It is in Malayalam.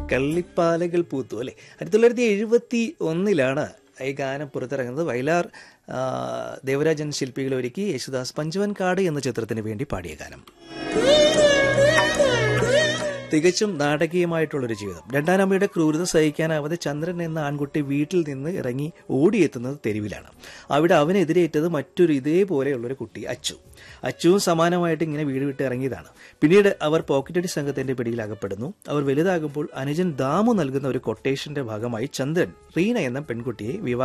കള്ളിപ്പാലകൾ പൂത്തു അല്ലേ ആയിരത്തി തൊള്ളായിരത്തി എഴുപത്തി ഒന്നിലാണ് ഈ ഗാനം പുറത്തിറങ്ങുന്നത് വയലാർ ആ, ദേവരാജൻ ശില്പികൾ ഒരുക്കി യേശുദാസ് പഞ്ചവൻകാട് എന്ന ചിത്രത്തിന് വേണ്ടി പാടിയ ഗാനം തികച്ചും നാടകീയമായിട്ടുള്ളൊരു ജീവിതം രണ്ടാനമ്മയുടെ ക്രൂരത സഹിക്കാനാവാതെ ചന്ദ്രൻ എന്ന ആൺകുട്ടി വീട്ടിൽ നിന്ന് ഇറങ്ങി ഓടിയെത്തുന്നത് തെരുവിലാണ് അവിടെ അവനെതിരേറ്റത് മറ്റൊരു ഇതേപോലെയുള്ളൊരു കുട്ടി അച്ചു അച്ചുവും സമാനമായിട്ട് ഇങ്ങനെ വീട് വിട്ട് ഇറങ്ങിയതാണ് പിന്നീട് അവർ പോക്കറ്റടി സംഘത്തിന്റെ പിടിയിൽ അകപ്പെടുന്നു അവർ വലുതാകുമ്പോൾ അനുജൻ ദാമു നൽകുന്ന ഒരു കൊട്ടേഷന്റെ ഭാഗമായി ചന്ദ്രൻ റീന എന്ന പെൺകുട്ടിയെ വിവാഹം